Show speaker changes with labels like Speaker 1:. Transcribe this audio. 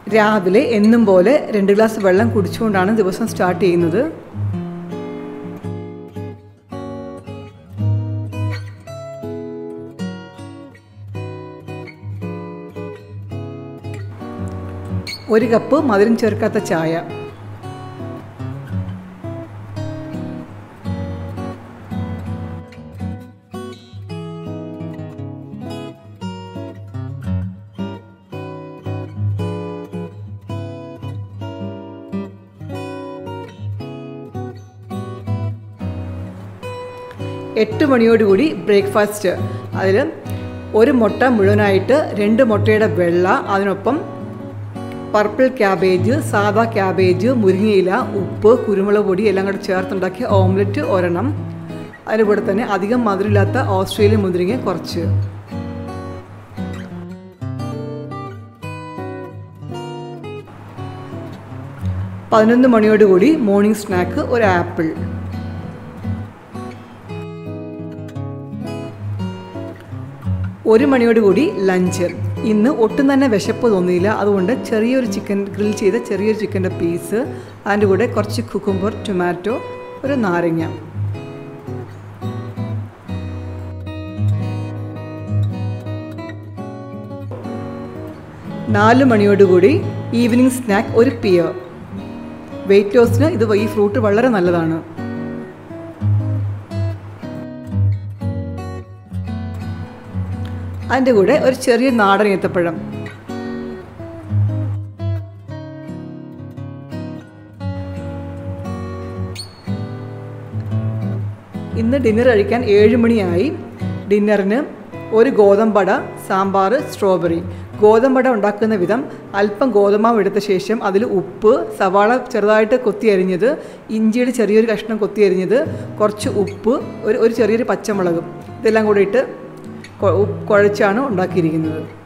Speaker 1: രാവിലെ എന്നും പോലെ രണ്ട് ഗ്ലാസ് വെള്ളം കുടിച്ചുകൊണ്ടാണ് ദിവസം സ്റ്റാർട്ട് ചെയ്യുന്നത് ഒരു കപ്പ് മധുരം ചേർക്കാത്ത ചായ എട്ട് മണിയോടുകൂടി ബ്രേക്ക്ഫാസ്റ്റ് അതിൽ ഒരു മുട്ട മുഴുവനായിട്ട് രണ്ട് മുട്ടയുടെ വെള്ള അതിനൊപ്പം പർപ്പിൾ ക്യാബേജ് സാദാ ക്യാബേജ് മുരിങ്ങയില ഉപ്പ് കുരുമുളക് പൊടി എല്ലാം കൂടെ ചേർത്തുണ്ടാക്കിയ ഓംലെറ്റ് ഒരെണ്ണം അതിൻ്റെ കൂടെ തന്നെ അധികം മധുരമില്ലാത്ത ഓസ്ട്രേലിയൻ മുന്തിരിങ്ങ കുറച്ച് പതിനൊന്ന് മണിയോടുകൂടി മോർണിംഗ് സ്നാക്ക് ഒരു ആപ്പിൾ ഒരു മണിയോടുകൂടി ലഞ്ച് ഇന്ന് ഒട്ടും തന്നെ വിശപ്പ് തോന്നിയില്ല അതുകൊണ്ട് ചെറിയൊരു ചിക്കൻ ഗ്രിൽ ചെയ്ത ചെറിയൊരു ചിക്കൻ്റെ പീസ് അതിൻ്റെ കൂടെ കുറച്ച് കുക്കുംബർ ടൊമാറ്റോ ഒരു നാരങ്ങ നാല് മണിയോടുകൂടി ഈവനിങ് സ്നാക്ക് ഒരു പിയർ വെയിറ്റ് ലോസിന് ഇത് ഈ ഫ്രൂട്ട് വളരെ നല്ലതാണ് അതിൻ്റെ കൂടെ ഒരു ചെറിയ നാടൻ ഏത്തപ്പഴം ഇന്ന് ഡിന്നർ കഴിക്കാൻ ഏഴ് മണിയായി ഡിന്നറിന് ഒരു ഗോതമ്പട സാമ്പാർ സ്ട്രോബെറി ഗോതമ്പട ഉണ്ടാക്കുന്ന വിധം അല്പം ഗോതമ്പാവ് എടുത്ത ശേഷം അതിൽ ഉപ്പ് സവാള ചെറുതായിട്ട് കൊത്തി അരിഞ്ഞത് ഇഞ്ചിയുടെ ചെറിയൊരു കഷ്ണം കൊത്തി അരിഞ്ഞത് കുറച്ച് ഉപ്പ് ഒരു ഒരു ചെറിയൊരു പച്ചമുളകും ഇതെല്ലാം കൂടി ഇട്ട് കുഴച്ചാണ് ഉണ്ടാക്കിയിരിക്കുന്നത്